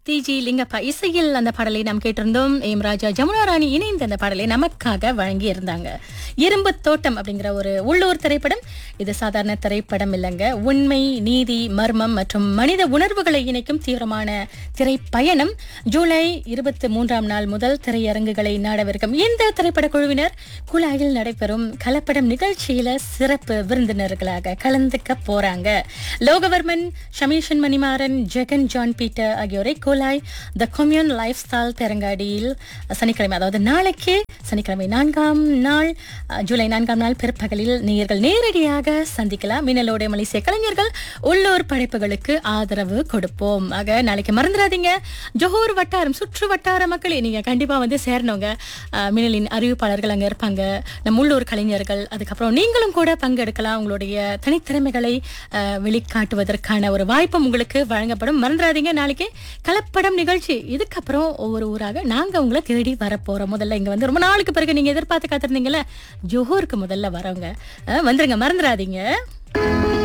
டிஜி லிங்கப்பா இசையில் அந்த பாடலை நாம் கேட்டிருந்தோம் ஏம் ராஜா ஜமுனா ராணி இணைந்து அந்த பாடலை நமக்காக வழங்கி இருந்தாங்க இரும்பு தோட்டம் அப்படிங்கிற ஒரு உள்ளூர் திரைப்படம் இது சாதாரண திரைப்படம் இல்லைங்க உண்மை நீதி மர்மம் மற்றும் மனித உணர்வுகளை இணைக்கும் தீவிரமான திரைப்பயணம் ஜூலை இருபத்தி மூன்றாம் நாள் முதல் திரையரங்குகளை நாடவிருக்கும் இந்த திரைப்பட குழுவினர் குழாயில் நடைபெறும் கலப்படம் நிகழ்ச்சியில சிறப்பு விருந்தினர்களாக கலந்துக்க போறாங்க லோகவர்மன் ஷமீஷன் மணிமாறன் ஜெகன் ஜான் பீட்டர் ஆகியோரை Kulai the Commune lifestyle தெரங்காடியில் சனிக்கிழமை அதாவது நாளைக்கு சனிக்கிழமை நான்காம் நாள் அஹ், ஜூலை நான்காம் நாள் பிற்பகலில் நேயர்கள் நேரடியாக சந்திக்கலாம் மின்னலோடைய மலேசிய கலைஞர்கள் உள்ளூர் படைப்புகளுக்கு ஆதரவு கொடுப்போம் ஆக நாளைக்கு மறந்துடாதீங்க ஜோஹர் வட்டாரம் சுற்று வட்டார மக்களே நீங்க கண்டிப்பா வந்து சேரணுங்க அஹ், மின்னலின் அறிவிப்பாளர்கள் அங்க இருப்பாங்க நம் உள்ளூர் கலைஞர்கள் அதுக்கப்புறம் நீங்களும் கூட பங்கெடுக்கலாம் உங்களுடைய தனித்திறமைகளை அஹ், வெளிக்காட்டுவதற்கான ஒரு வாய்ப்பும் உங்களுக்கு வழங்கப்படும் மறந்துடாதீங்க நாளைக்கு கலப்படம் நிகழ்ச்சி இதுக்கப்புறம் ஒவ்வொரு ஊராக நாங்க உங்களை தேடி வரப்போறோம் முதல்ல இங்க வந்து ரொம்ப நாளுக்கு பிறகு நீங்க எதிர்பார்த்து காத்திருந்தீங்கல்ல ஜோஹருக்கு முதல்ல வரவங்க அஹ், வந்துருங்க மறந்துடாதீங்க